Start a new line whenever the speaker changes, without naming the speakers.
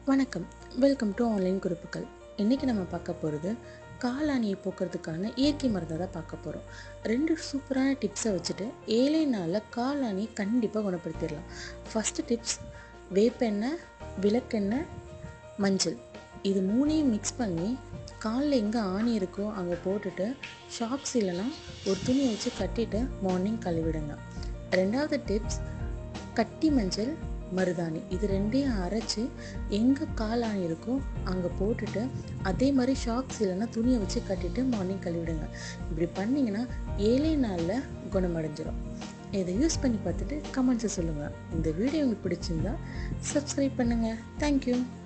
வணக்கம் welcome to online குறிப்புகள் இன்றைக்கி நம்ம பார்க்க போகிறது காலாணியை போக்குறதுக்கான இயற்கை மருந்தை தான் பார்க்க போகிறோம் ரெண்டு சூப்பரான டிப்ஸை வச்சுட்டு ஏழே நாளில் காலாணியை கண்டிப்பாக குணப்படுத்திடலாம் ஃபஸ்ட்டு டிப்ஸ் வேப்பெண்ணெய் விளக்கெண்ணெய் மஞ்சள் இது மூணையும் மிக்ஸ் பண்ணி காலில் எங்கே ஆணி இருக்கோ அங்கே போட்டுட்டு ஷாக்ஸ் இல்லைன்னா ஒரு துணியை வச்சு கட்டிட்டு மார்னிங் கழுவிடுங்க ரெண்டாவது டிப்ஸ் கட்டி மஞ்சள் மருதாணி இது ரெண்டையும் அரைச்சி எங்கே காலாணி இருக்கோ அங்கே போட்டுட்டு அதே மாதிரி ஷாக்ஸ் இல்லைன்னா துணியை வச்சு கட்டிட்டு மார்னிங் கழுவிடுங்க இப்படி பண்ணிங்கன்னா ஏழே நாளில் குணமடைஞ்சிரும் இதை யூஸ் பண்ணி பார்த்துட்டு கமெண்ட்ஸை சொல்லுங்கள் இந்த வீடியோ உங்களுக்கு பிடிச்சிருந்தா சப்ஸ்கிரைப் பண்ணுங்கள் தேங்க்யூ